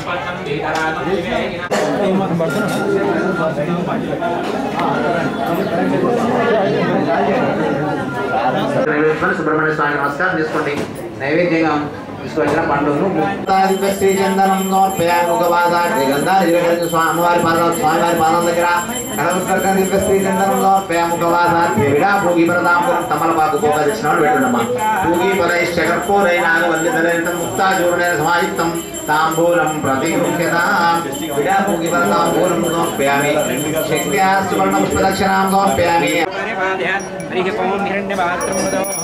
నైవేద్యం సుబ్రహ్మణ్య స్వామి నమస్కారం చేసుకోండి నైవేద్యంగా తీసుకొచ్చిన పండును శ్రీచందనం స్వామివారి పాదం స్వామివారి పాదం దగ్గర కనవస్కరక దివ్య శ్రీచందనం విడా భోగి పరదాంబరం తమలపాకు పోగా దక్షిణాలు పెట్టుడమ్మా భోగి పదైశ్చ కర్పూరై నాగవల్లిధరైతం ముక్తాచూర్ణైన సమాయుక్తం తాంబూలం ప్రతిగృహ్యతాం విడా భోగి పరదాంబూలం సమర్పయామి శక్త్యా సువర్ణ పుష్పదక్షిణాం సమర్పయామి హరి ఓం హిరణ్యపాత్రం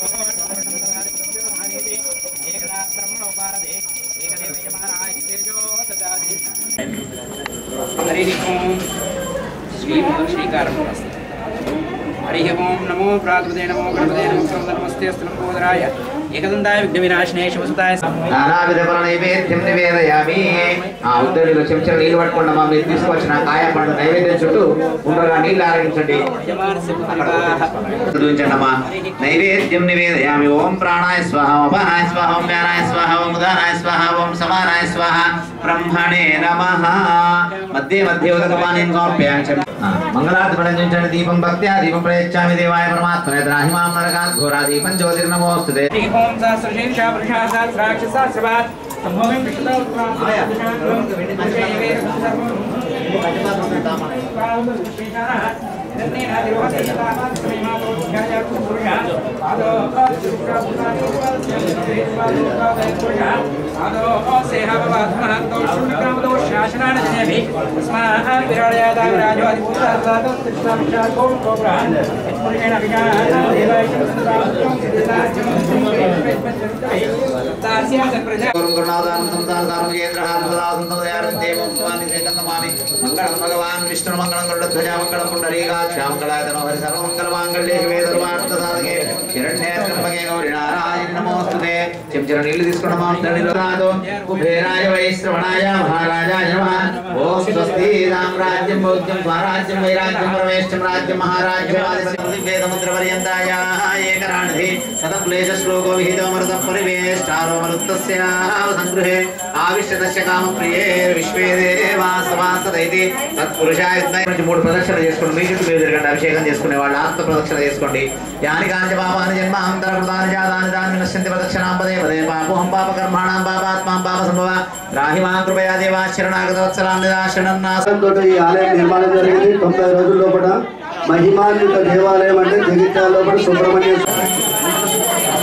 హరి ఓం శ్రీ శ్రీకారం హరి ఓం నమో ప్రాతృదే నమో గణపతే నమో నమస్తే స్థలంబోధరాయ ఏకదంతాయ విఘ్న వినాశనే శివసుతాయ నానావిధ ఫల నైవేద్యం నివేదయామి ఆ ఉద్దడిలో చెంచా నీళ్ళు పట్టుకోండి మా మీరు తీసుకొచ్చిన కాయ పండు నైవేద్యం చుట్టూ ఉండగా నీళ్ళు ఆరగించండి యజమానస్య పుత్రికాః చూపించండమ్మా నైవేద్యం నివేదయామి ఓం ప్రాణాయ స్వాహ ఓం అపానాయ స్వాహ ఓం వ్యానాయ స్వాహ ఓం ఉదానాయ స్వాహ ఓం సమానాయ స్వాహ బ్రహ్మణే నమః మధ్య మధ్య ఉదకపానీయం సమర్పయామి మంగళారతి ప్రదర్శించండి దీపం భక్త్యా దీపం ప్రయచ్చామి దేవాయ పరమాత్మనే ద్రాహిమాం నరకాత్ ఘోరా దీపం జ్యోతిర్నమోస్తుతే హరి ఓం సహస్రశీర్ష పురుషా సహస్రాక్ష సహస్రపాత్ సంభవం విష్ణు ప్రజా ఓం కరుణాదానం సంతానం కేంద్రహారం సదాసం తదయారం దేవం స్వామి చైతన్యమామి మంగళం భగవాన్ విష్ణు మంగళం గరుడధ్వజ మంగళం పుండరీకాక్ష మంగళాయతనో హరి సర్వమంగళ మాంగళ్యే శివే సర్వార్థ సాధకే హిరణ్యేత్రంబకే గౌరి నారాయణ నమోస్తుతే చెంచర నీళ్లు తీసుకున్న మాంసడిలో రాదు కుబేరాయ వైశ్రవణాయ మహారాజాయ నమః ఓం స్వస్తి రామ్రాజ్యం భౌజ్యం స్వరాజ్యం వైరాజ్యం పరమేష్టం రాజ్యం మహారాజ్యం వేదముద్ర పర్యంతాయ ఏకరాణి సదక్లేశ శ్లోకో విహితమృత పరివేష్టారో మరుత్తస్య సంగృహే ఆవిష్టదశ కామ ప్రియే విశ్వే దేవా సమాసదైతి తత్పురుషాయ విద్మహే. నుంచి మూడు ప్రదక్షిణ చేసుకోండి మీ చుట్టూ మీరు తిరగండి అభిషేకం చేసుకునే వాళ్ళు ఆత్మ ప్రదక్షిణ చేసుకోండి యాని కాంచ పాపాని జన్మ అంతర కృతాని జాతాని దాని నశ్యంతి ప్రదక్షిణాం పదే పదే పాపోహం పాప కర్మాణాం పాపాత్మాం పాప సంభవ రాహిమా కృపయా దేవా శరణాగత వత్సలాం నిరాశరణాస తోటి ఈ ఆలయం నిర్మాణం జరిగింది తొంభై రోజుల లోపల మహిమాన్విత దేవాలయం అంటే జగిత్యాల లోపల సుబ్రహ్మణ్య స్వామి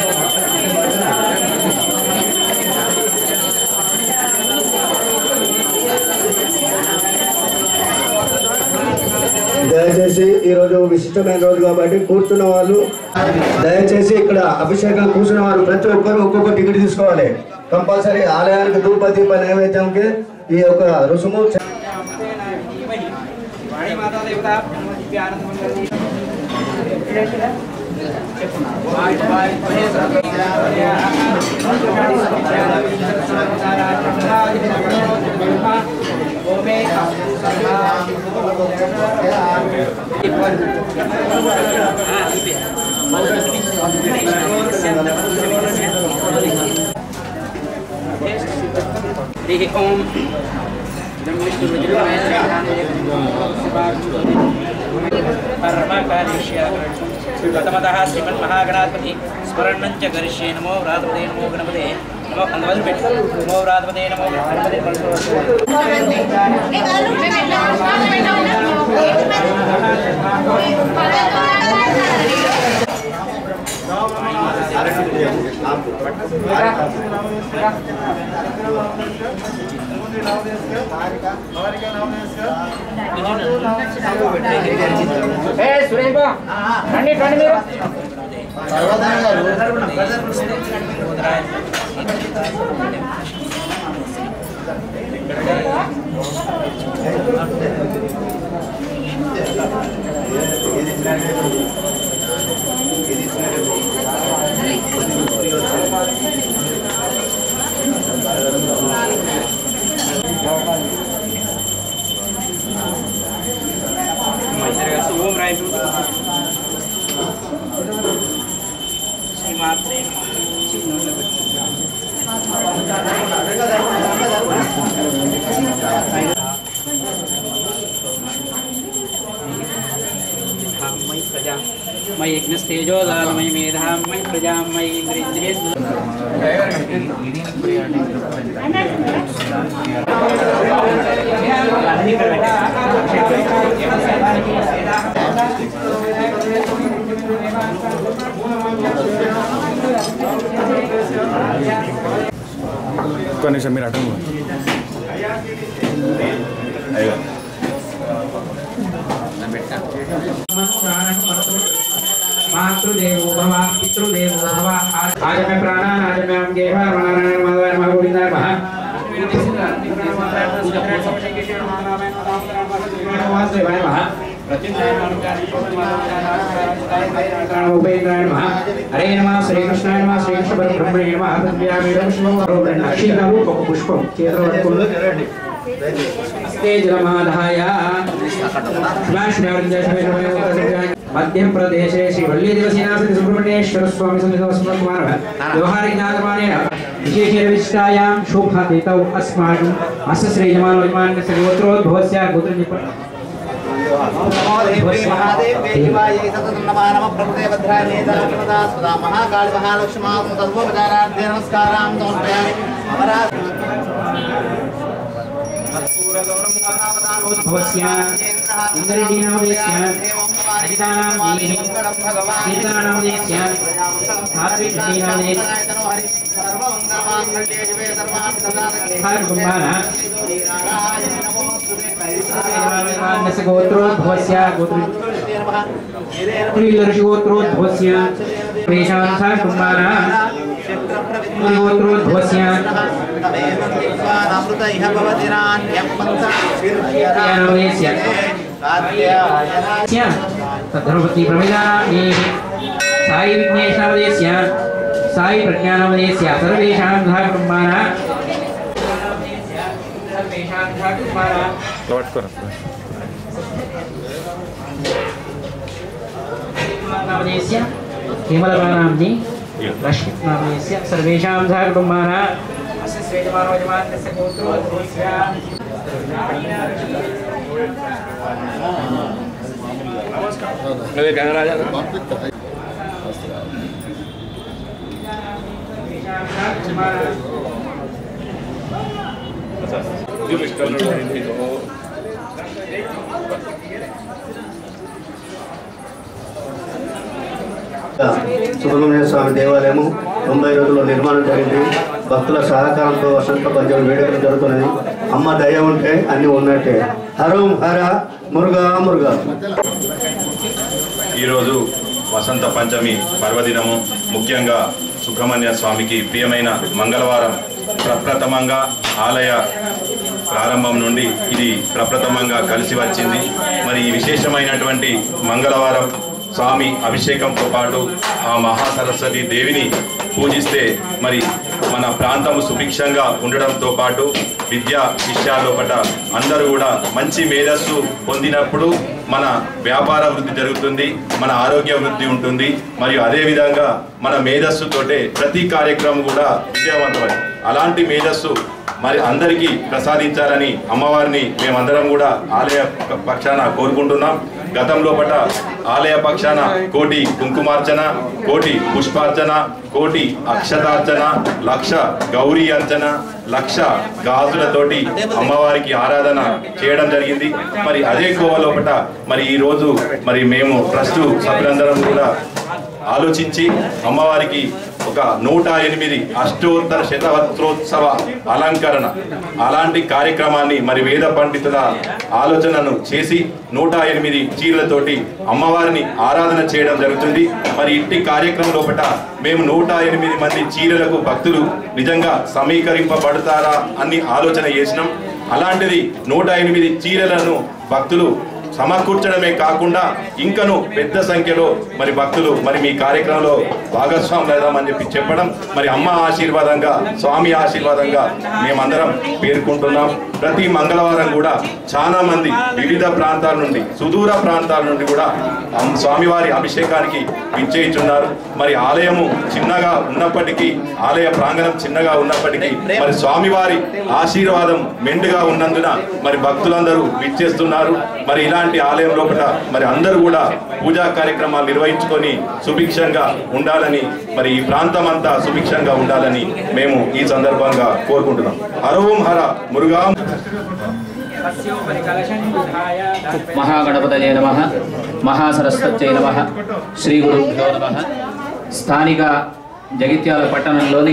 దయచేసి ఈ రోజు విశిష్టమైన రోజు కాబట్టి కూర్చున్న వాళ్ళు దయచేసి ఇక్కడ అభిషేకం కూర్చున్న వారు ప్రతి ఒక్కరు ఒక్కొక్క టికెట్ తీసుకోవాలి కంపల్సరీ ఆలయానికి ధూప దీప నైవేద్యంకి ఈ యొక్క రుసుము వాణి మాతా దేవత దివ్యానందమంగళి హరి ఓం ప్రథమతः శ్రీమన్మహాగణాధిపతి స్మరణం చ కరిష్యే నమో వ్రాతపదే నమో గణపతే నమో అందువల్ల పెట్టు నమో వ్రాతపదే నమో గణపతే ఓం రాయ శ్రీమాత్రే मयि प्रजा मयि यज्ञस्तेजोदान मयि मेधां मयि प्रजां मयि इन्द्रेन्द्रियेन्द्र ఒక్క నిమిషం మీరు అటు मातृदेवो भव पितृदेवो भव आज मैं प्राणान आज मैं हम गेहा नारायण माधव नमः गोविंदाय नमः హరే నమ శ్రీకృష్ణాయ నమ శ్రీకృష్ణ పరబ్రహ్మణే నమ అక్షీరూప పుష్పం చేతులు పట్టుకుని హస్తే జలమాధాయ మధ్య ప్రదేశే శ్రీ వల్లీ దేవసేనాసతి సుబ్రహ్మణ్యేశ్వర స్వామి సన్నిధోస్మకుమార వ్యవహారిక జ్ఞాతమానేన విశేషేణ విశిష్టాయాం శోభాతీతౌ అస్మాకం అస్య శ్రీజమానో విమానస్య గోత్రోద్భవస్య గోత్రం చెప్ప नमो देवी महादेव देवायै सततं नमः नमः प्रभुते भद्राय नेतरत्नदा सदा महाकाली महालक्ष्मा तद्वोपचारार्थे नमस्कारां समर्पयामि अमरा भवस्य इन्द्रजीनामदेस्य अजितानां देहि कीर्तनानामदेस्य सात्विकजीनामदेस्य कुम्भान स्य गोत्रोद्भवस्य गोत्र ऋषिगोत्रोद्भवस्य तेषां सा कुम्भान गोत्रोद्भवस्य अमृत इह भवति नान्यं ज्ञानोदयस्य स्य तद्धर्मपति प्रमिदानेः साई विघ्नेशावदेस्य साई प्रज्ञानावदेस्य सर्वेषां सह कुम्भान सर्वेषां सह कुम्भान పట్టుకోరు नामदेस्य हेमलतानाम्नि रश्मिनामदेस्य सर्वेषां सह कुटुम्बानां अस्य श्रेयमानो यजमानस्य गोत्रोद्भवस्य అదే గంగరాజా सर्वेषां सह कुटुम्बानां సుబ్రహ్మణ్య స్వామి దేవాలయము తొంభై రోజుల్లో నిర్మాణం జరిగింది భక్తుల సహకారంతో వసంత పంచమి వేడుకలు జరుగుతున్నది అమ్మ దయ ఉంటే అన్ని ఉన్నట్టే హరం హర మురుగా మురుగా ఈరోజు వసంత పంచమి పర్వదినము ముఖ్యంగా సుబ్రహ్మణ్య స్వామికి ప్రియమైన మంగళవారం ప్రప్రథమంగా ఆలయ ప్రారంభం నుండి ఇది ప్రప్రథమంగా కలిసి వచ్చింది మరి ఈ విశేషమైనటువంటి మంగళవారం స్వామి అభిషేకంతో పాటు ఆ మహాసరస్వతి దేవిని పూజిస్తే మరి మన ప్రాంతము సుభిక్షంగా ఉండడంతో పాటు విద్యా విషయాల్లోపట అందరూ కూడా మంచి మేధస్సు పొందినప్పుడు మన వ్యాపార వృద్ధి జరుగుతుంది మన ఆరోగ్య వృద్ధి ఉంటుంది మరియు అదేవిధంగా మన మేధస్సుతోటే ప్రతి కార్యక్రమం కూడా విజయవంతమై అలాంటి మేధస్సు మరి అందరికీ ప్రసాదించాలని అమ్మవారిని మేమందరం కూడా ఆలయ పక్షాన కోరుకుంటున్నాం గతంలో పట ఆలయ పక్షాన కోటి కుంకుమార్చన కోటి పుష్పార్చన కోటి అక్షతార్చన లక్ష గౌరీ అర్చన లక్ష గాజులతోటి అమ్మవారికి ఆరాధన చేయడం జరిగింది మరి అదే కోవ లోపట మరి ఈ రోజు మరి మేము ట్రస్ట్ సభ్యులందరం కూడా ఆలోచించి అమ్మవారికి ఒక నూట ఎనిమిది అష్టోత్తర శతవత్రోత్సవ అలంకరణ అలాంటి కార్యక్రమాన్ని మరి వేద పండితుల ఆలోచనను చేసి నూట ఎనిమిది చీరలతోటి అమ్మవారిని ఆరాధన చేయడం జరుగుతుంది మరి ఇట్టి కార్యక్రమం లోపట మేము నూట ఎనిమిది మంది చీరలకు భక్తులు నిజంగా సమీకరింపబడతారా అని ఆలోచన చేసినాం అలాంటిది నూట ఎనిమిది చీరలను భక్తులు సమకూర్చడమే కాకుండా ఇంకను పెద్ద సంఖ్యలో మరి భక్తులు మరి మీ కార్యక్రమంలో భాగస్వాములు అవుదామని చెప్పి చెప్పడం మరి అమ్మ ఆశీర్వాదంగా స్వామి ఆశీర్వాదంగా మేమందరం పేర్కొంటున్నాం ప్రతి మంగళవారం కూడా చాలా మంది వివిధ ప్రాంతాల నుండి సుదూర ప్రాంతాల నుండి కూడా అమ్- స్వామివారి అభిషేకానికి విచ్చేయిచున్నారు మరి ఆలయము చిన్నగా ఉన్నప్పటికీ ఆలయ ప్రాంగణం చిన్నగా ఉన్నప్పటికీ మరి స్వామివారి ఆశీర్వాదం మెండుగా ఉన్నందున మరి భక్తులందరూ విచ్చేస్తున్నారు మరి ఇలాంటి ఆలయం లోపల మరి అందరూ కూడా పూజా కార్యక్రమాలు నిర్వహించుకొని సుభిక్షంగా ఉండాలని మరి ఈ ప్రాంతం అంతా సుభిక్షంగా ఉండాలని మేము ఈ సందర్భంగా కోరుకుంటున్నాం హరవం హర మురుగా మహాగణపతయే నమ మహాసరస్వత్యై నమ శ్రీ గురుభ్యో నమ స్థానిక జగిత్యాల పట్టణంలోని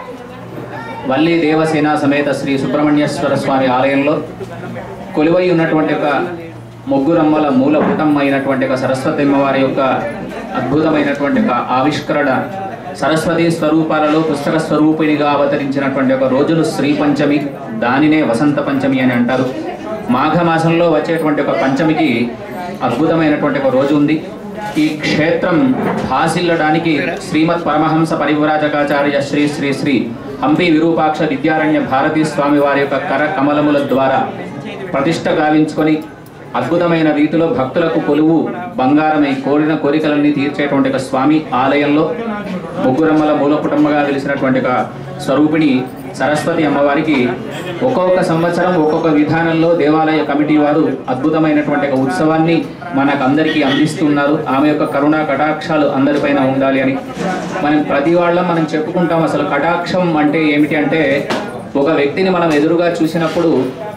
వల్లి దేవసేన సమేత శ్రీ సుబ్రహ్మణ్యేశ్వర స్వామి ఆలయంలో కొలువై ఉన్నటువంటి ఒక ముగ్గురమ్మల మూలభూతం అయినటువంటి ఒక సరస్వతి అమ్మవారి యొక్క అద్భుతమైనటువంటి ఒక ఆవిష్కరణ సరస్వతి స్వరూపాలలో పుస్తక స్వరూపిణిగా అవతరించినటువంటి ఒక రోజులు శ్రీ పంచమి దానినే వసంత పంచమి అని అంటారు మాఘమాసంలో వచ్చేటువంటి ఒక పంచమికి అద్భుతమైనటువంటి ఒక రోజు ఉంది ఈ క్షేత్రం హాసిల్లడానికి శ్రీమద్ పరమహంస పరివ్రాజకాచార్య శ్రీ శ్రీ శ్రీ హంపి విరూపాక్ష విద్యారణ్య భారతీ స్వామి వారి యొక్క కర కమలముల ద్వారా ప్రతిష్ట గావించుకొని అద్భుతమైన రీతిలో భక్తులకు కొలువు బంగారమై కోరిన కోరికలన్నీ తీర్చేటువంటి ఒక స్వామి ఆలయంలో ముగ్గురమ్మల మూలపుటమ్మగా వెలిసినటువంటి ఒక స్వరూపిణి సరస్వతి అమ్మవారికి ఒక్కొక్క సంవత్సరం ఒక్కొక్క విధానంలో దేవాలయ కమిటీ వారు అద్భుతమైనటువంటి ఒక ఉత్సవాన్ని మనకు అందరికీ అందిస్తున్నారు ఆమె యొక్క కరుణా కటాక్షాలు అందరిపైన ఉండాలి అని మనం ప్రతి వాళ్ళం మనం చెప్పుకుంటాం అసలు కటాక్షం అంటే ఏమిటి అంటే ఒక వ్యక్తిని మనం ఎదురుగా చూసినప్పుడు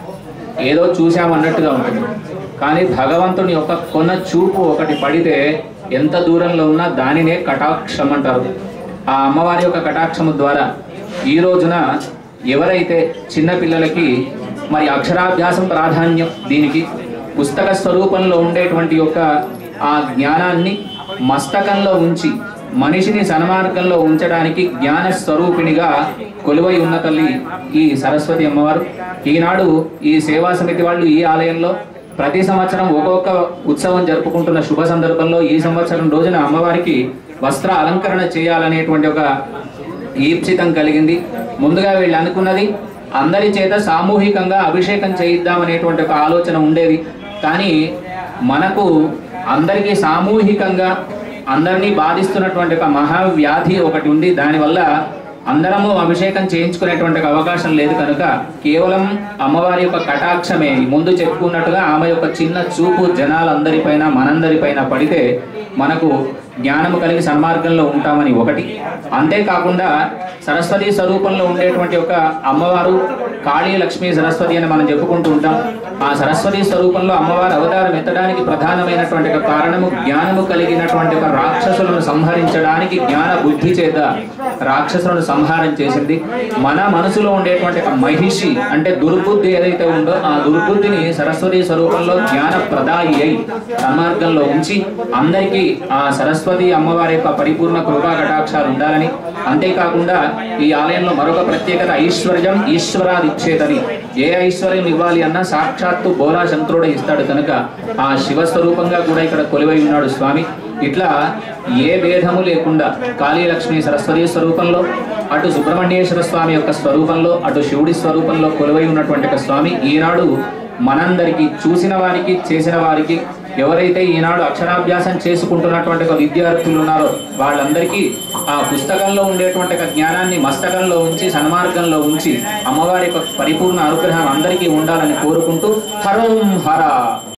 ఏదో చూసామన్నట్టుగా ఉంటుంది కానీ భగవంతుని యొక్క కొన చూపు ఒకటి పడితే ఎంత దూరంలో ఉన్నా దానినే కటాక్షం అంటారు ఆ అమ్మవారి యొక్క కటాక్షము ద్వారా ఈ రోజున ఎవరైతే చిన్న పిల్లలకి మరి అక్షరాభ్యాసం ప్రాధాన్యం దీనికి పుస్తక స్వరూపంలో ఉండేటువంటి యొక్క ఆ జ్ఞానాన్ని మస్తకంలో ఉంచి మనిషిని సన్మార్గంలో ఉంచడానికి జ్ఞాన స్వరూపిణిగా కొలువై ఉన్న తల్లి ఈ సరస్వతి అమ్మవారు ఈనాడు ఈ సేవా సమితి వాళ్ళు ఈ ఆలయంలో ప్రతి సంవత్సరం ఒక్కొక్క ఉత్సవం జరుపుకుంటున్న శుభ సందర్భంలో ఈ సంవత్సరం రోజున అమ్మవారికి వస్త్ర అలంకరణ చేయాలనేటువంటి ఒక ఈప్సితం కలిగింది ముందుగా వీళ్ళు అనుకున్నది అందరి చేత సామూహికంగా అభిషేకం చేయిద్దామనేటువంటి ఒక ఆలోచన ఉండేది కానీ మనకు అందరికీ సామూహికంగా అందరినీ బాధిస్తున్నటువంటి ఒక మహావ్యాధి ఒకటి ఉంది దానివల్ల అందరము అభిషేకం చేయించుకునేటువంటి ఒక అవకాశం లేదు కనుక కేవలం అమ్మవారి యొక్క కటాక్షమే ముందు చెప్పుకున్నట్టుగా ఆమె యొక్క చిన్న చూపు జనాలందరిపైన మనందరిపైన పడితే మనకు జ్ఞానము కలిగి సన్మార్గంలో ఉంటామని ఒకటి అంతేకాకుండా సరస్వతి స్వరూపంలో ఉండేటువంటి ఒక అమ్మవారు కాళీ లక్ష్మీ సరస్వతి అని మనం చెప్పుకుంటూ ఉంటాం ఆ సరస్వతి స్వరూపంలో అమ్మవారు అవతారం ఎత్తడానికి ప్రధానమైనటువంటి ఒక కారణము జ్ఞానము కలిగినటువంటి ఒక రాక్షసులను సంహరించడానికి జ్ఞాన బుద్ధి చేత రాక్షసులను సంహారం చేసింది మన మనసులో ఉండేటువంటి ఒక మహిషి అంటే దుర్బుద్ధి ఏదైతే ఉందో ఆ దుర్బుద్ధిని సరస్వతి స్వరూపంలో జ్ఞాన ప్రదాయి అయి సన్మార్గంలో ఉంచి అందరికీ ఆ సరస్వతి అమ్మవారి యొక్క పరిపూర్ణ కృపా కటాక్షాలు ఉండాలని అంతేకాకుండా ఈ ఆలయంలో మరొక ప్రత్యేకత ఐశ్వర్యం ఈశ్వరాదిచ్చేతని ఏ ఐశ్వర్యం ఇవ్వాలి అన్నా సాక్షాత్తు బోరా శంకరుడే ఇస్తాడు కనుక ఆ శివస్వరూపంగా కూడా ఇక్కడ కొలువై ఉన్నాడు స్వామి ఇట్లా ఏ భేదము లేకుండా కాళీలక్ష్మి సరస్వతి స్వరూపంలో అటు సుబ్రహ్మణ్యేశ్వర స్వామి యొక్క స్వరూపంలో అటు శివుడి స్వరూపంలో కొలువై ఉన్నటువంటి ఒక స్వామి ఈనాడు మనందరికీ చూసిన వారికి చేసిన వారికి ఎవరైతే ఈనాడు అక్షరాభ్యాసం చేసుకుంటున్నటువంటి ఒక విద్యార్థులు ఉన్నారో వాళ్ళందరికీ ఆ పుస్తకంలో ఉండేటువంటి ఒక జ్ఞానాన్ని మస్తకంలో ఉంచి సన్మార్గంలో ఉంచి అమ్మవారి యొక్క పరిపూర్ణ అనుగ్రహం అందరికీ ఉండాలని కోరుకుంటూ హరం హర